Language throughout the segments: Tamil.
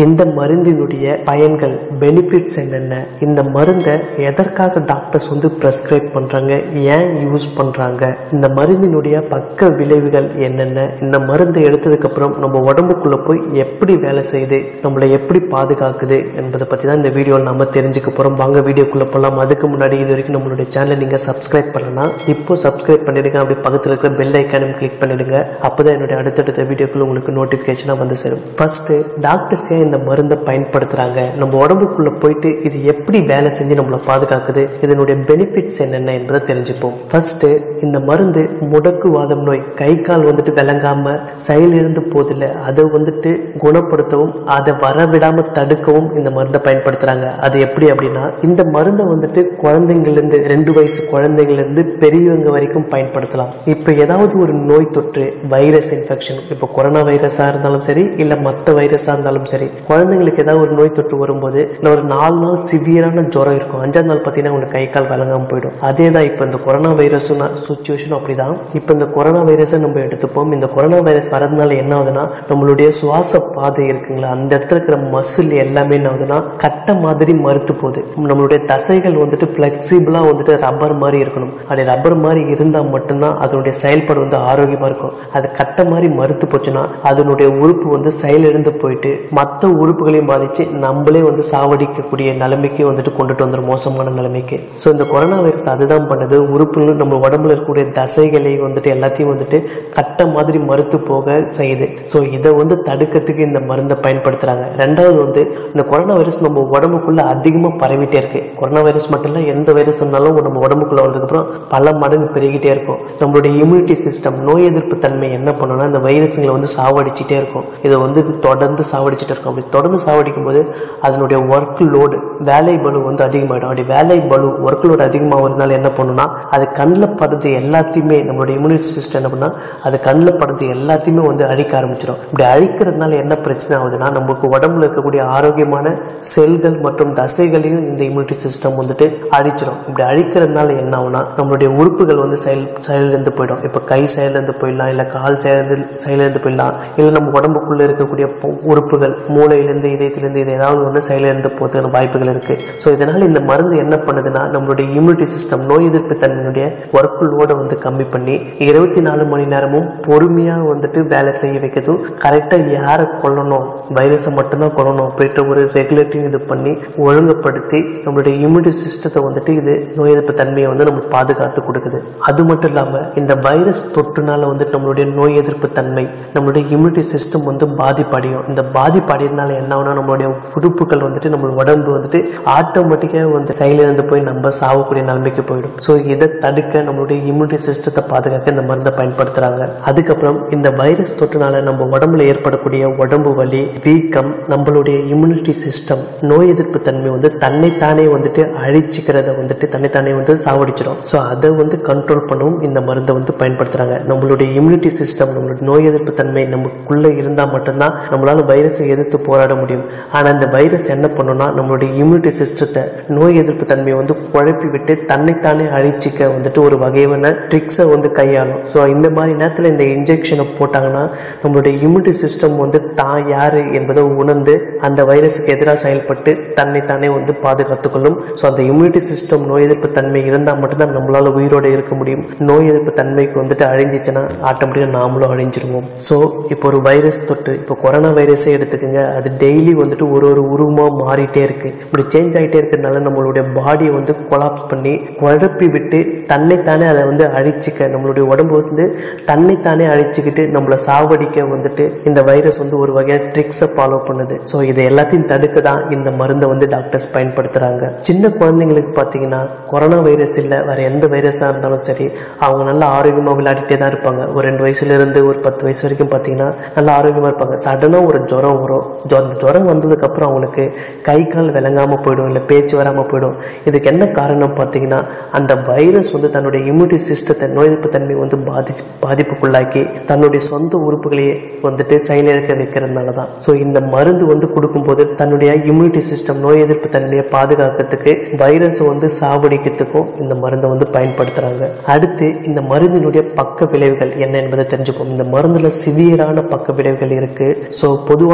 இந்த மருந்தினுடைய பயன்கள் பெனிஃபிட்ஸ் என்னென்ன இந்த மருந்தை எதற்காக டாக்டர்ஸ் வந்து ப்ரெஸ்கிரைப் பண்ணுறாங்க ஏன் யூஸ் பண்ணுறாங்க இந்த மருந்தினுடைய பக்க விளைவுகள் என்னென்ன இந்த மருந்தை எடுத்ததுக்கப்புறம் நம்ம உடம்புக்குள்ளே போய் எப்படி வேலை செய்யுது நம்மளை எப்படி பாதுகாக்குது என்பதை பற்றி தான் இந்த வீடியோவில் நம்ம தெரிஞ்சுக்க போகிறோம் வாங்க வீடியோக்குள்ளே போகலாம் அதுக்கு முன்னாடி இது வரைக்கும் நம்மளுடைய சேனலை நீங்கள் சப்ஸ்கிரைப் பண்ணலன்னா இப்போ சப்ஸ்கிரைப் பண்ணிடுங்க அப்படி பக்கத்தில் இருக்கிற பெல் ஐக்கானும் கிளிக் பண்ணிடுங்க அப்போ தான் என்னுடைய அடுத்தடுத்த வீடியோக்குள்ள உங்களுக்கு நோட்டிஃபிகேஷனாக வந்து சேரும் ஃபர்ஸ்ட்டு டாக்டர்ஸ் ஏன் இந்த மருந்தை பயன்படுத்துகிறாங்க நம்ம உடம்புக்குள்ளே போயிட்டு இது எப்படி வேலை செஞ்சு நம்மளை பாதுகாக்குது இதனுடைய பெனிஃபிட்ஸ் என்னென்ன என்பதை தெரிஞ்சுப்போம் ஃபர்ஸ்ட்டு இந்த மருந்து முடக்குவாதம் நோய் கை கால் வந்துட்டு விளங்காம செயலிழந்து போதில்லை அதை வந்துட்டு குணப்படுத்தவும் அதை வரவிடாம தடுக்கவும் இந்த மருந்தை பயன்படுத்துறாங்க அது எப்படி அப்படின்னா இந்த மருந்தை வந்துட்டு குழந்தைங்கள்லேருந்து ரெண்டு வயசு குழந்தைங்கள்லேருந்து பெரியவங்க வரைக்கும் பயன்படுத்தலாம் இப்போ ஏதாவது ஒரு நோய் தொற்று வைரஸ் இன்ஃபெக்ஷன் இப்போ கொரோனா வைரஸாக இருந்தாலும் சரி இல்லை மற்ற வைரஸாக இருந்தாலும் சரி குழந்தைங்களுக்கு ஏதாவது ஒரு நோய் தொற்று வரும்போது இன்னும் ஒரு நாலு நாள் சிவியரான ஜுரம் இருக்கும் அஞ்சாவது நாள் பார்த்தீங்கன்னா உங்களுக்கு கை கால் விளங்காமல் போயிடும் அதே தான் இப்போ இந்த கொரோனா வைரஸும் சுச்சுவேஷனும் அப்படிதான் இப்போ இந்த கொரோனா வைரஸை நம்ம எடுத்துப்போம் இந்த கொரோனா வைரஸ் வரதுனால என்ன ஆகுதுன்னா நம்மளுடைய சுவாச பாதை இருக்குங்களா அந்த இடத்துல இருக்கிற மசில் எல்லாமே என்ன ஆகுதுன்னா கட்ட மாதிரி மறுத்து போகுது நம்மளுடைய தசைகள் வந்துட்டு ஃப்ளெக்சிபிளாக வந்துட்டு ரப்பர் மாதிரி இருக்கணும் அப்படி ரப்பர் மாதிரி இருந்தால் மட்டும்தான் அதனுடைய செயல்பாடு வந்து ஆரோக்கியமாக இருக்கும் அது கட்ட மாதிரி மறுத்து போச்சுன்னா அதனுடைய உறுப்பு வந்து செயலிழந்து போயிட்டு மற்ற உறுப்புகளையும் பாதிச்சு நம்மளே வந்து சாவடிக்கக்கூடிய நிலைமைக்கு வந்துட்டு கொண்டுட்டு வந்துடும் மோசமான நிலைமைக்கு ஸோ இந்த கொரோனா வைரஸ் அதுதான் பண்ணுது உறுப்புகள் நம்ம உடம்புல இருக்கக்கூடிய தசைகளை வந்துட்டு எல்லாத்தையும் வந்துட்டு கட்ட மாதிரி மறுத்து போக செய்யுது ஸோ இதை வந்து தடுக்கிறதுக்கு இந்த மருந்தை பயன்படுத்துறாங்க ரெண்டாவது வந்து இந்த கொரோனா வைரஸ் நம்ம உடம்புக்குள்ள அதிகமாக பரவிட்டே இருக்கு கொரோனா வைரஸ் மட்டும் இல்லை எந்த வைரஸ் இருந்தாலும் நம்ம உடம்புக்குள்ள வந்ததுக்கப்புறம் பல மடங்கு பெருகிட்டே இருக்கும் நம்மளுடைய இம்யூனிட்டி சிஸ்டம் நோய் எதிர்ப்பு தன்மை என்ன பண்ணுன்னா இந்த வைரஸுங்களை வந்து சாவடிச்சிட்டே இருக்கும் இதை வந்து தொடர்ந்து சாவடிச்சிட்டே இருக்கும் அப்படி தொடர்ந்து சாவடிக்கும் போது அதனுடைய ஒர்க் லோடு வேலை பலு வந்து அதிகமாகிடும் அப்படி வேலை பலு ஒர்க் லோடு அதிகமாகிறதுனால என்ன பண்ணுன்னா அது கண்ணில் படுறது எல்லாத்தையுமே நம்மளுடைய இம்யூனிட்டி சிஸ்டம் என்ன பண்ணால் அது கண்ணில் படுறது எல்லாத்தையுமே வந்து அழிக்க ஆரம்பிச்சிடும் இப்படி அழிக்கிறதுனால என்ன பிரச்சனை ஆகுதுன்னா நமக்கு உடம்புல இருக்கக்கூடிய ஆரோக்கியமான செல்கள் மற்றும் தசைகளையும் இந்த இம்யூனிட்டி சிஸ்டம் வந்துட்டு அழிச்சிடும் இப்படி அழிக்கிறதுனால என்ன ஆகும்னா நம்மளுடைய உறுப்புகள் வந்து செயல் செயலிழந்து போயிடும் இப்போ கை செயலிழந்து போயிடலாம் இல்லை கால் செயலிழந்து செயலிழந்து போயிடலாம் இல்லை நம்ம உடம்புக்குள்ளே இருக்கக்கூடிய பொ- உறுப்புகள் மூளையிலேருந்து இதயத்திலேருந்து இது ஏதாவது ஒன்று செயலிழந்து போகிறதுக்கான வாய்ப்புகள் இருக்குது ஸோ இதனால் இந்த மருந்து என்ன பண்ணுதுன்னா நம்மளுடைய இம்யூனிட்டி சிஸ்டம் நோய் எதிர்ப்பு தன்மையுடைய ஒர்க் லோடை வந்து கம்மி பண்ணி இருபத்தி நாலு மணி நேரமும் பொறுமையாக வந்துட்டு வேலை செய்ய வைக்கிறதும் கரெக்டாக யாரை கொல்லணும் வைரஸை மட்டும்தான் கொல்லணும் அப்படின்ற ஒரு ரெகுலேட்டிங் இது பண்ணி ஒழுங்குபடுத்தி நம்மளுடைய இம்யூனிட்டி சிஸ்டத்தை வந்துட்டு இது நோய் எதிர்ப்பு தன்மையை வந்து நம்ம பாதுகாத்து கொடுக்குது அது மட்டும் இல்லாமல் இந்த வைரஸ் தொற்றுனால வந்துட்டு நம்மளுடைய நோய் எதிர்ப்பு தன்மை நம்மளுடைய இம்யூனிட்டி சிஸ்டம் வந்து பாதிப்படையும் இந்த பாதிப்படைறதுனால என்ன ஆகும்னா நம்மளுடைய உறுப்புகள் வந்துட்டு நம்ம உடம்பு வந்துட்டு ஆட்டோமேட்டிக்காக வந்து செயலிழந்து போய் நம்ம சாவக்கூடிய நிலைமைக்கு போயிடும் ஸோ இதை தடுக்க நம்மளுடைய இம்யூனிட்டி சிஸ்டத்தை பாதுகாக்க இந்த மருந்தை பயன்படுத்துறாங்க அதுக்கப்புறம் இந்த வைரஸ் தொற்றுனால நம்ம உடம்புல ஏற்படக்கூடிய உடம்பு வலி வீக்கம் நம்மளுடைய இம்யூனிட்டி சிஸ்டம் நோய் எதிர்ப்பு தன்மை வந்து தன்னைத்தானே வந்துட்டு அழிச்சிக்கிறத வந்துட்டு தன்னைத்தானே வந்து சாவடிச்சிடும் ஸோ அதை வந்து கண்ட்ரோல் பண்ணவும் இந்த மருந்தை வந்து பயன்படுத்துறாங்க நம்மளுடைய இம்யூனிட்டி சிஸ்டம் நம்மளுடைய நோய் எதிர்ப்பு தன்மை நமக்குள்ள இருந்தால் மட்டும்தான் நம்மளால வைரஸை எதிர்த்து போராட முடியும் ஆனால் இந்த வைரஸ் என்ன பண்ணும்னா நம்மளுடைய இம்யூனிட்டி சிஸ்டத்தை நோய் எதிர்ப்பு தன்மையை வந்து குழப்பி விட்டு தன்னைத்தானே அழிச்சிக்க வந்துட்டு ஒரு வகையான ட்ரிக்ஸை வந்து கையாளும் ஸோ இந்த மாதிரி நேரத்தில் இந்த இன்ஜெக்ஷனை போட்டாங்கன்னா நம்மளுடைய இம்யூனிட்டி சிஸ்டம் வந்து தான் யார் என்பதை உணர்ந்து அந்த வைரஸுக்கு எதிராக செயல்பட்டு தன்னைத்தானே வந்து பாதுகாத்துக்கொள்ளும் ஸோ அந்த இம்யூனிட்டி சிஸ்டம் நோய் எதிர்ப்பு தன்மை இருந்தால் மட்டும்தான் நம்மளால உயிரோட இருக்க முடியும் நோய் எதிர்ப்பு தன்மைக்கு வந்துட்டு அழிஞ்சிச்சுன்னா ஆட்டோமேட்டிக்காக நாமளும் அழிஞ்சிருவோம் ஸோ இப்போ ஒரு வைரஸ் தொற்று இப்போ கொரோனா வைரஸே எடுத்துக்கோங்க அது டெய்லி வந்துட்டு ஒரு ஒரு உருவமாக மாறிட்டே இருக்கு இப்படி சேஞ்ச் ஆகிட்டே இருக்கிறதுனால நம்மளுடைய பாடியை வந்து கொலாப்ஸ் பண்ணி குழப்பி விட்டு தன்னைத்தானே அதை வந்து அழிச்சிக்க நம்மளுடைய உடம்பு வந்து தன்னைத்தானே அழிச்சுக்கிட்டு நம்மளை சாவடிக்க வந்துட்டு இந்த வைரஸ் வந்து ஒரு வகையான ட்ரிக்ஸை ஃபாலோ பண்ணுது ஸோ இதை எல்லாத்தையும் தடுக்க தான் இந்த மருந்தை வந்து டாக்டர்ஸ் பயன்படுத்துகிறாங்க சின்ன குழந்தைங்களுக்கு பார்த்தீங்கன்னா கொரோனா வைரஸ் இல்லை வேற எந்த வைரஸாக இருந்தாலும் சரி அவங்க நல்லா ஆரோக்கியமாக விளையாடிட்டே தான் இருப்பாங்க ஒரு ரெண்டு வயசுலேருந்து ஒரு பத்து வயசு வரைக்கும் பார்த்தீங்கன்னா நல்லா ஆரோக்கியமாக இருப்பாங்க சடனாக ஒரு ஜுரம் வரும் ஜொ- அந்த ஜுரம் வந்ததுக்கப்புறம் அவங்களுக்கு கை கால் விளங்காமல் போயிடும் இல்லை பேச்சு வராமல் போயிடும் இதுக்கு என்ன காரணம் பார்த்தீங்கன்னா அந்த வைரஸ் வந்து தன்னுடைய இம்யூனிட்டி சிஸ்டத்தை நோய் எதிர்ப்பு தன்மை வந்து பாதி பாதிப்புக்குள்ளாக்கி தன்னுடைய சொந்த உறுப்புகளையே வந்துட்டு செயலிழக்க வைக்கிறதுனால தான் ஸோ இந்த மருந்து வந்து கொடுக்கும்போது தன்னுடைய இம்யூனிட்டி சிஸ்டம் நோய் எதிர்ப்பு தன்மையை பாதுகாக்கிறதுக்கு வைரஸை வந்து சாவடிக்கிறதுக்கும் இந்த மருந்தை வந்து பயன்படுத்துகிறாங்க அடுத்து இந்த மருந்தினுடைய பக்க விளைவுகள் என்ன என்பதை தெரிஞ்சுப்போம் இந்த மருந்தில் சிவியரான பக்க விளைவுகள் இருக்குது ஸோ பொதுவான பக்க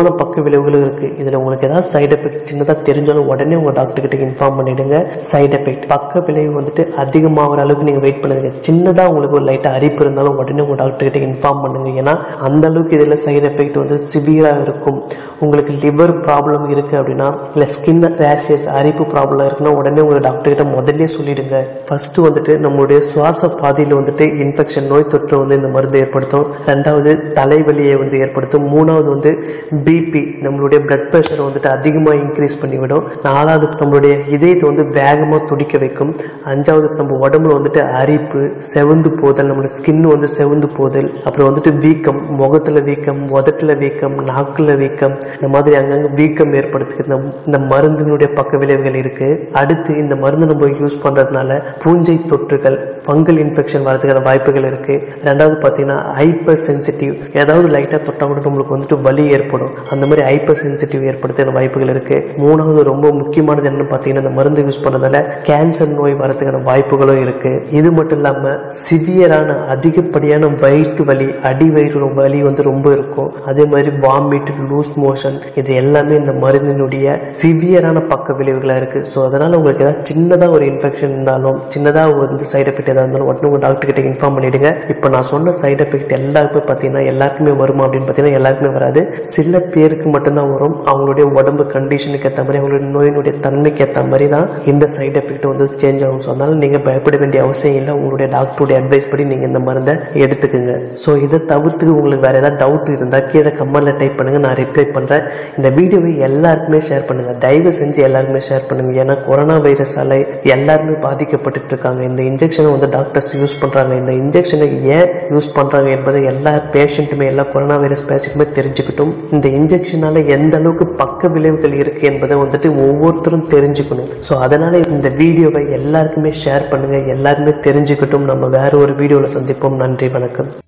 விளைவுகளும் இருக்குது இதில் உங்களுக்கு ஏதாவது சைடு எஃபெக்ட் சின்னதாக தெரிஞ்சாலும் உடனே உங்கள் டாக்டர் கிட்ட இன்ஃபார்ம் பண்ணிடுங்க சைடு எஃபெக்ட் பக்க விளைவு வந்துட்டு அதிகமாகிற அளவுக்கு நீங்கள் வெயிட் பண்ணுங்க சின்னதாக உங்களுக்கு ஒரு லைட்டாக அரிப்பு இருந்தாலும் உடனே உங்கள் டாக்டர் கிட்ட இன்ஃபார்ம் பண்ணுங்க ஏன்னா அந்த அளவுக்கு இதில் சைடு எஃபெக்ட் வந்து சிவியராக இருக்கும் உங்களுக்கு லிவர் ப்ராப்ளம் இருக்குது அப்படின்னா இல்லை ஸ்கின் ரேஷஸ் அரிப்பு ப்ராப்ளம் இருக்குன்னா உடனே உங்கள் டாக்டர் கிட்ட முதல்ல சொல்லிடுங்க ஃபர்ஸ்ட் வந்துட்டு நம்மளுடைய சுவாச பாதையில் வந்துட்டு இன்ஃபெக்ஷன் நோய் தொற்று வந்து இந்த மருந்து ஏற்படுத்தும் ரெண்டாவது தலைவலியை வந்து ஏற்படுத்தும் மூணாவது வந்து பிபி நம்மளுடைய பிளட் ப்ரெஷரை வந்துட்டு அதிகமாக இன்க்ரீஸ் பண்ணிவிடும் நாலாவது நம்மளுடைய இதயத்தை வந்து வேகமாக துடிக்க வைக்கும் அஞ்சாவது நம்ம உடம்புல வந்துட்டு அரிப்பு செவந்து போதல் நம்மளோட ஸ்கின் வந்து செவந்து போதல் அப்புறம் வந்துட்டு வீக்கம் முகத்தில் வீக்கம் உதட்டில் வீக்கம் நாக்கில் வீக்கம் இந்த மாதிரி அங்கங்கே வீக்கம் ஏற்படுத்துக்கு இந்த இந்த மருந்தினுடைய பக்க விளைவுகள் இருக்கு அடுத்து இந்த மருந்து நம்ம யூஸ் பண்றதுனால பூஞ்சை தொற்றுகள் ஃபங்கல் இன்ஃபெக்ஷன் வரதுக்கான வாய்ப்புகள் இருக்கு ரெண்டாவது பார்த்தீங்கன்னா ஹைப்பர் சென்சிட்டிவ் ஏதாவது லைட்டாக தொட்டால் கூட நம்மளுக்கு வந்துட்டு வலி ஏற்படும் அந்த மாதிரி ஹைப்பர் சென்சிட்டிவ் ஏற்படுத்துகிற வாய்ப்புகள் இருக்கு மூணாவது ரொம்ப முக்கியமானது என்னன்னு பார்த்தீங்கன்னா இந்த மருந்து யூஸ் பண்ணதால கேன்சர் நோய் வரதுக்கான வாய்ப்புகளும் இருக்கு இது மட்டும் இல்லாமல் சிவியரான அதிகப்படியான வயிற்று வலி அடி வயிறு வலி வந்து ரொம்ப இருக்கும் அதே மாதிரி வாமிட் லூஸ் மோஷன் இது எல்லாமே இந்த மருந்தினுடைய சிவியரான பக்க விளைவுகளாக இருக்கு ஸோ அதனால உங்களுக்கு ஏதாவது சின்னதாக ஒரு இன்ஃபெக்ஷன் இருந்தாலும் சின்னதாக வந்து சைடு எஃபெக்ட் ஏதாவது இருந்தாலும் உடனே உங்கள் டாக்டர் கிட்ட இன்ஃபார்ம் பண்ணிடுங்க இப்போ நான் சொன்ன சைடு எஃபெக்ட் எல்லாருக்குமே பார்த்தீங்கன்னா எல்லாருக்குமே வருமா அப்படின்னு பார்த்தீங்கன்னா எல்லாருக்குமே வராது சில பேருக்கு மட்டும்தான் வரும் அவங்களுடைய உடம்பு கண்டிஷனுக்கு ஏற்ற மாதிரி அவங்களுடைய நோயினுடைய தன்மைக்கு ஏற்ற மாதிரி தான் இந்த சைடு எஃபெக்ட் வந்து சேஞ்ச் ஆகும் ஸோ அதனால நீங்கள் பயப்பட வேண்டிய அவசியம் இல்லை உங்களுடைய டாக்டருடைய அட்வைஸ் படி நீங்கள் இந்த மருந்தை எடுத்துக்கோங்க ஸோ இதை தவிர்த்து உங்களுக்கு வேறு ஏதாவது டவுட் இருந்தால் கீழே கமெண்ட்டில் டைப் பண்ணுங்கள் நான் ரிப்ளை பண்ணுறேன் இந்த வீடியோவை எல்லாருக்குமே ஷேர் பண்ணுங்கள் தயவு செஞ்சு எல்லாருக்குமே ஷேர் பண்ணுங்கள் ஏன்னா கொரோனா வைரஸால் எல்லாருமே பாதிக்கப்பட்டுட்டு இருக்காங்க இந்த இன்ஜெக்ஷனை வந்து டாக்டர்ஸ் யூஸ் பண்ணுறாங்க இந்த இன்ஜெக்ஷனை ஏன் யூஸ் பண்ணுறாங்க என்பதை எல்லா பேஷண்ட்டுமே எல்லா கொரோனா வைரஸ் பேஷண்ட்டுமே தெரிஞ்சுக்கிட்டும் இந்த இன்ஜெக்ஷனால் எந்த அளவுக்கு பக்க விளைவுகள் இருக்குது என்பதை வந்துட்டு ஒவ்வொருத்தரும் தெரிஞ்சுக்கணும் ஸோ அதனால் இந்த வீடியோவை எல்லாருக்குமே ஷேர் பண்ணுங்கள் எல்லாருமே தெரிஞ்சுக்கிட்டும் நம்ம வேற ஒரு வீடியோவில் சந்திப்போம் நன்றி வணக்கம்